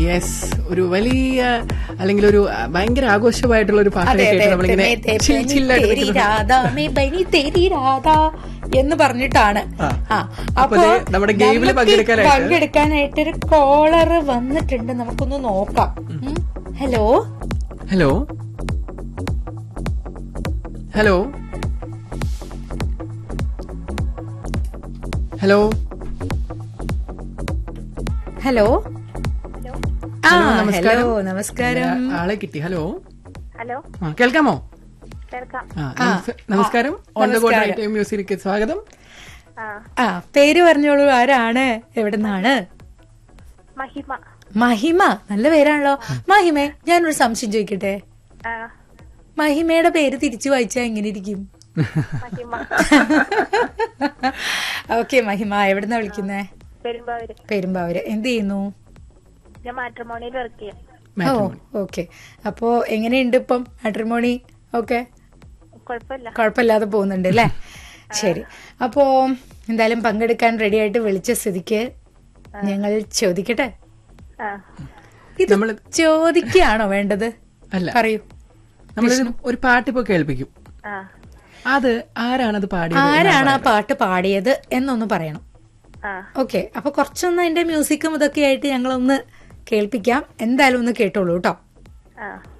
Yes ഒരു വലിയ അല്ലെങ്കിൽ ഒരു ആ, ഭയങ്കര ആഘോഷമായിട്ടുള്ള ഒരു പാട്ട് അതെ കേട്ട് അതെ നമ്മളിങ്ങനെ മേ തേ chill ബനി chill ആയിട്ട് തേരി നിൽക്കുന്ന രാധാ, മേ ബനി തേരി രാധാ എന്ന് പറഞ്ഞിട്ടാണ് ആ. ആ, അപ്പൊ ദേ നമ്മുടെ ഗെയിമില് നമുക്ക് പങ്കെടുക്കാനായിട്ട് പങ്കെടുക്കാനായിട്ട് ഒരു കോളർ വന്നിട്ടുണ്ട് നമുക്കൊന്ന് നോക്കാം ഉം. Hello hello hello hello hello ആ ഹലോ, നമസ്കാരം. ഹലോ നമസ്കാരം ആളെ കിട്ടി ഹലോ ഹലോ ആ കേൾക്കാമോ കേൾക്കാം ആ നമസ്- നമസ്കാരം ഓൺ ദ ഗോഡ് ടൈം മ്യൂസിലേക്ക് സ്വാഗതം ആ ആ പേര് പറഞ്ഞോളൂ ആരാണ് എവിടുന്നാണ് മഹിമ മഹിമ നല്ല പേരാണല്ലോ മഹിമേ ഞാനൊരു സംശയം ചോദിക്കട്ടെ ആ മഹിമയുടെ പേര് തിരിച്ചു വായിച്ചാ എങ്ങനെ ഇരിക്കും മഹിമ ഓക്കെ മഹിമ എവിടുന്നാ വിളിക്കുന്നേ പെരുമ്പാവൂര് പെരുമ്പാവൂര് എന്ത് ചെയ്യുന്നു ഞാൻ മാട്രിമോണിയിൽ വർക്ക് ചെയ്യാം ഓ Matrimony. ഓക്കെ അപ്പോ എങ്ങനെയുണ്ട് ഇപ്പം മാട്രിമോണി ഓക്കെ കുഴപ്പമില്ല കുഴപ്പമില്ലാതെ പോകുന്നുണ്ട് അല്ലേ ശരി അപ്പോ എന്തായാലും പങ്കെടുക്കാൻ റെഡി ആയിട്ട് വിളിച്ച സ്ഥിതിക്ക് ഞങ്ങൾ ചോദിക്കട്ടെ ആ ഇത് നമ്മള് ചോദിക്കുകയാണോ വേണ്ടത് അല്ല പറയൂ നമ്മൾ ഒരു പാട്ട് ഇപ്പൊ കേൾപ്പിക്കും ആ അത് ആരാണത് പാടിയത് ആരാണ് ആ പാട്ട് പാടിയത് എന്നൊന്ന് പറയണം ആ ഓക്കെ അപ്പൊ കുറച്ചൊന്ന് അതിന്റെ മ്യൂസിക്കും ഇതൊക്കെ ആയിട്ട് ഞങ്ങളൊന്ന് കേൾപ്പിക്കാം എന്തായാലും ഒന്ന് കേട്ടോളൂ കേട്ടോ ആ